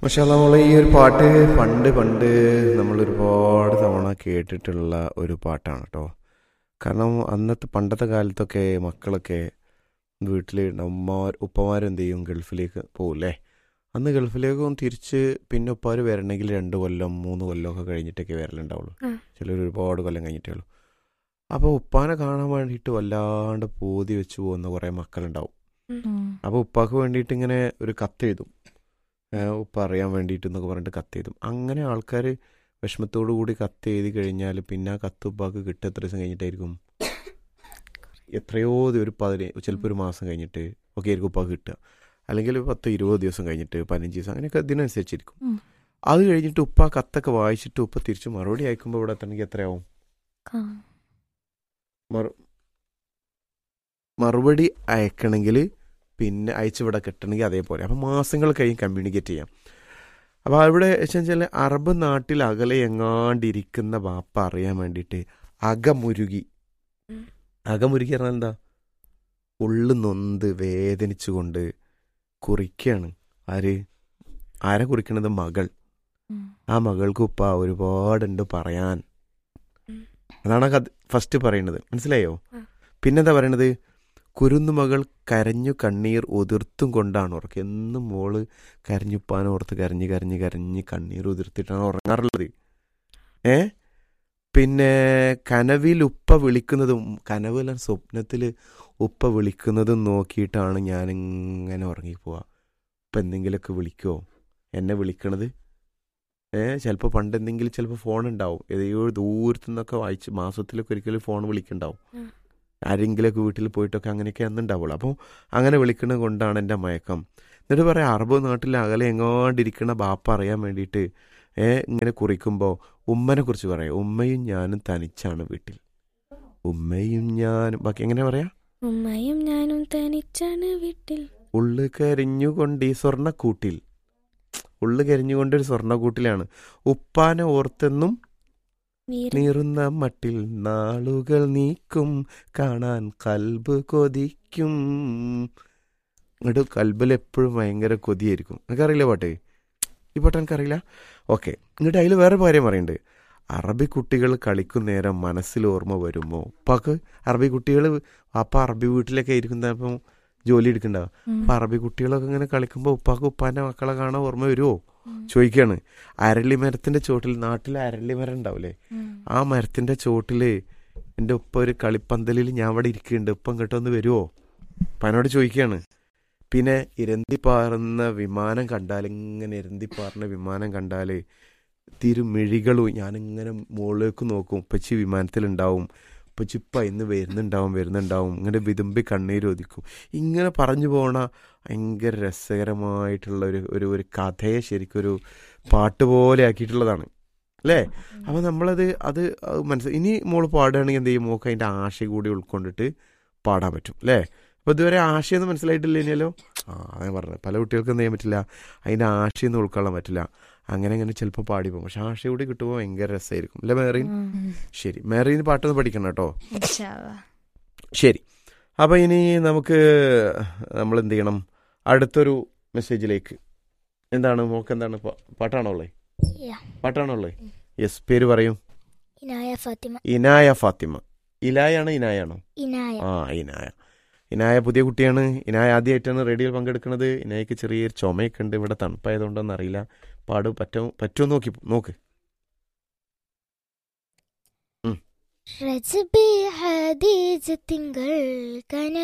പക്ഷെ നമ്മളെ ഈ ഒരു പാട്ട് പണ്ട് പണ്ട് നമ്മൾ ഒരുപാട് തവണ കേട്ടിട്ടുള്ള ഒരു പാട്ടാണ് കേട്ടോ കാരണം അന്നത്തെ പണ്ടത്തെ കാലത്തൊക്കെ മക്കളൊക്കെ വീട്ടിൽ ഉമ്മമാർ ഉപ്പമാരും എന്ത് ചെയ്യും ഗൾഫിലേക്ക് പോകില്ലേ അന്ന് ഗൾഫിലേക്കും തിരിച്ച് പിന്നെ ഉപ്പാർ വരണമെങ്കിൽ രണ്ട് കൊല്ലം മൂന്ന് കൊല്ലമൊക്കെ കഴിഞ്ഞിട്ടൊക്കെ വരലുണ്ടാവുള്ളൂ ആ. ചിലർ ഒരുപാട് കൊല്ലം കഴിഞ്ഞിട്ടേ ഉള്ളൂ അപ്പോൾ ഉപ്പാനെ കാണാൻ വേണ്ടിയിട്ട് വല്ലാണ്ട് പൂതി വെച്ച് പോകുന്ന കുറേ മക്കളുണ്ടാവും അപ്പോൾ ഉപ്പാക്ക് വേണ്ടിയിട്ട് ഇങ്ങനെ ഒരു കത്ത് എഴുതും ഏഹ് ഉപ്പ അറിയാൻ വേണ്ടിയിട്ട് എന്നൊക്കെ പറഞ്ഞിട്ട് കത്ത് എഴുതും അങ്ങനെ ആൾക്കാർ വിഷമത്തോടു കൂടി കത്ത് എഴുതി കഴിഞ്ഞാൽ പിന്നെ ആ കത്ത് ഉപ്പാക്ക് കിട്ടുക എത്ര ദിവസം കഴിഞ്ഞിട്ടായിരിക്കും എത്രയോ ദി- ഒരു പതിനെ ചിലപ്പോൾ ഒരു മാസം കഴിഞ്ഞിട്ട് ഒക്കെ ആയിരിക്കും ഉപ്പാക്ക് കിട്ടുക അല്ലെങ്കിൽ ഒരു പത്ത് ഇരുപത് ദിവസം കഴിഞ്ഞിട്ട് പതിനഞ്ച് ദിവസം അങ്ങനെയൊക്കെ ഇതിനനുസരിച്ചിരിക്കും ഉം. അത് കഴിഞ്ഞിട്ട് ഉപ്പ ആ കത്തൊക്കെ വായിച്ചിട്ട് ഉപ്പ തിരിച്ച് മറുപടി അയക്കുമ്പോൾ ഇവിടെ എത്തണമെങ്കിൽ എത്രയാവും മറു മറുപടി അയക്കണമെങ്കിൽ പിന്നെ അയച്ചിവിടെ കിട്ടണമെങ്കിൽ അതേപോലെ അപ്പം മാസങ്ങൾ കഴിയും കമ്മ്യൂണിക്കേറ്റ് ചെയ്യാം അപ്പോൾ അവിടെ വെച്ചാൽ അറബ് നാട്ടിൽ അകലെ എങ്ങാണ്ടിരിക്കുന്ന ബാപ്പ അറിയാൻ വേണ്ടിയിട്ട് അകമുരുകി ഉം. അകമുരുകി പറഞ്ഞാൽ എന്താ ഉള്ളു നൊന്ത് വേദനിച്ചുകൊണ്ട് കുറിക്കുകയാണ് ആര് ആരെ കുറിക്കണത് മകൾ ആ മകൾക്ക് ഉപ്പ ഒരുപാടുണ്ട് പറയാൻ ഉം. അതാണ് ആ കഥ ഫസ്റ്റ് പറയുന്നത് മനസ്സിലായോ ആ. പിന്നെന്താ പറയണത് കുരുന്നുമകൾ കരഞ്ഞു കണ്ണീർ ഉതിർത്തും കൊണ്ടാണ് ഉറക്കം എന്നും മോള് കരഞ്ഞുപ്പാൻ ഓർത്ത് കരഞ്ഞ് കരഞ്ഞ് കരഞ്ഞ് കണ്ണീർ ഉതിർത്തിട്ടാണ് ഉറങ്ങാറുള്ളത് ഏ പിന്നെ കനവിൽ ഉപ്പ വിളിക്കുന്നതും കനവില സ്വപ്നത്തിൽ ഉപ്പ വിളിക്കുന്നതും നോക്കിയിട്ടാണ് ഞാനിങ്ങനെ ഉറങ്ങിപ്പോവാ ഇപ്പം എന്തെങ്കിലുമൊക്കെ വിളിക്കുമോ എന്നെ വിളിക്കണത് ഏ ചിലപ്പോൾ പണ്ട് എന്തെങ്കിലും ചിലപ്പോൾ ഫോൺ ഉണ്ടാവും ഏതെയോ ദൂരത്തു നിന്നൊക്കെ വായിച്ച് മാസത്തിലൊക്കെ ഒരിക്കലും ഫോൺ വിളിക്കുന്നുണ്ടാവും ഉം. ആരെങ്കിലുമൊക്കെ വീട്ടിൽ പോയിട്ടൊക്കെ അങ്ങനെയൊക്കെ അന്നുണ്ടാവുള്ളൂ അപ്പോൾ അങ്ങനെ വിളിക്കുന്നത് കൊണ്ടാണ് എൻ്റെ മയക്കം എന്നിട്ട് പറയാം അറബ് നാട്ടിൽ അകലെ എങ്ങാണ്ടിരിക്കണ ബാപ്പ അറിയാൻ വേണ്ടിയിട്ട് ഏ ഇങ്ങനെ കുറിക്കുമ്പോൾ ഉമ്മനെ കുറിച്ച് പറയാം ഉമ്മയും ഞാനും തനിച്ചാണ് വീട്ടിൽ ഉമ്മയും ഞാനും ബാക്കി എങ്ങനെ പറയാ ഉമ്മയും ഞാനും തനിച്ചാണ് വീട്ടിൽ ഉള്ളു കരിഞ്ഞുകൊണ്ട് ഈ സ്വർണ്ണക്കൂട്ടിൽ ഉള്ളു കരിഞ്ഞുകൊണ്ടൊരു സ്വർണ്ണക്കൂട്ടിലാണ് ഉപ്പാനെ ഓർത്തെന്നും നീര് നീറുന്ന മട്ടിൽ നാളുകൾ നീക്കും കാണാൻ കൽബ് കൊതിക്കും ഇങ്ങോട്ട് കൽബിൽ എപ്പോഴും ഭയങ്കര കൊതിയായിരിക്കും നിനക്കറിയില്ല പാട്ട് ഈ പാട്ട് എനിക്കറിയില്ല ഓക്കെ ഇങ്ങോട്ട് അതിൽ വേറെ കാര്യം പറയുന്നുണ്ട് അറബി കുട്ടികൾ കളിക്കും നേരം മനസ്സിൽ ഓർമ്മ വരുമോ ഉപ്പാക്ക് അറബി കുട്ടികൾ അപ്പ അറബി വീട്ടിലൊക്കെ ഇരിക്കുന്നപ്പം ജോലി എടുക്കണ്ടാവും അപ്പൊ അറബി കുട്ടികളൊക്കെ ഇങ്ങനെ കളിക്കുമ്പോൾ ഉപ്പാക്ക് ഉപ്പാന്റെ മക്കളെ കാണാൻ ഓർമ്മ വരുമോ ചോദിക്കാണ് അരളി മരത്തിന്റെ ചോട്ടിൽ നാട്ടിൽ അരളി മരം ഉണ്ടാവില്ലേ ആ മരത്തിന്റെ ചോട്ടില് എൻ്റെ ഉപ്പ ഒരു കളിപ്പന്തലിൽ ഞാൻ അവിടെ ഇരിക്കുന്നുണ്ട് ഉപ്പം കേട്ടൊന്ന് വരുമോ പനോട് ചോദിക്കുകയാണ് പിന്നെ ഇരന്തി പാറുന്ന വിമാനം കണ്ടാൽ ഇങ്ങനെ ഇരന്തി പാറുന്ന വിമാനം കണ്ടാൽ തിരുമിഴികളും ഞാനിങ്ങനെ മുകളിലേക്ക് നോക്കും ഉപ്പച്ചി വിമാനത്തിലുണ്ടാവും ഉപ്പച്ചി ഇപ്പം ഇന്ന് വരുന്നുണ്ടാവും വരുന്നുണ്ടാവും ഇങ്ങനെ വിതുമ്പി കണ്ണീര് ഒതിക്കും ഇങ്ങനെ പറഞ്ഞു പോണ ഭയങ്കര രസകരമായിട്ടുള്ള ഒരു ഒരു ഒരു കഥയെ ശരിക്കും ഒരു പാട്ട് പോലെ ആക്കിയിട്ടുള്ളതാണ് അല്ലേ അപ്പൊ നമ്മളത് അത് മനസ്സിലായി ഇനി മോള് പാടുകയാണെങ്കിൽ എന്ത് ചെയ്യും മോക്ക് അതിന്റെ ആശയം കൂടി ഉൾക്കൊണ്ടിട്ട് പാടാൻ പറ്റും അല്ലേ അപ്പൊ ഇതുവരെ ആശയമൊന്നും മനസ്സിലായിട്ടില്ല ഇനിയല്ലോ ആ അതാ പറഞ്ഞത് പല കുട്ടികൾക്കും എന്ത് ചെയ്യാൻ പറ്റില്ല അതിന്റെ ആശയമൊന്നും ഉൾക്കൊള്ളാൻ പറ്റില്ല അങ്ങനെ അങ്ങനെ ചിലപ്പോൾ പാടി പോകും പക്ഷെ ആശയം കൂടി കിട്ടുമ്പോൾ ഭയങ്കര രസമായിരിക്കും അല്ലേ മേറീൻ ശരി മേറീന് പാട്ടൊന്ന് പഠിക്കണം കേട്ടോ ശരി അപ്പോൾ ഇനി നമുക്ക് നമ്മൾ എന്ത് ചെയ്യണം അടുത്തൊരു മെസ്സേജിലേക്ക് എന്താണ് മോക്ക് എന്താണ് പാ- പാട്ടാണോ ഉള്ളത് Yeah. പാട്ടാണോ ഉള്ളത് യെസ് പേര് പറയൂ ഇനായ ഫാത്തിമ ഇനായ ഫാത്തിമ ഇലായാണോ ഇനായാണോ ഇനായ ആ ഇനായ ഇനായ പുതിയ കുട്ടിയാണ് ഇനായ ആദ്യമായിട്ടാണ് റേഡിയോയിൽ പങ്കെടുക്കുന്നത് ഇനായക്ക് ചെറിയൊരു ചുമയൊക്കെ ഉണ്ട് ഇവിടെ തണുപ്പായതുകൊണ്ടൊന്നും അറിയില്ല പാട് പറ്റോ പറ്റുമോ നോക്കി നോക്ക് റജബി ഹദീജ തിങ്കൾ കന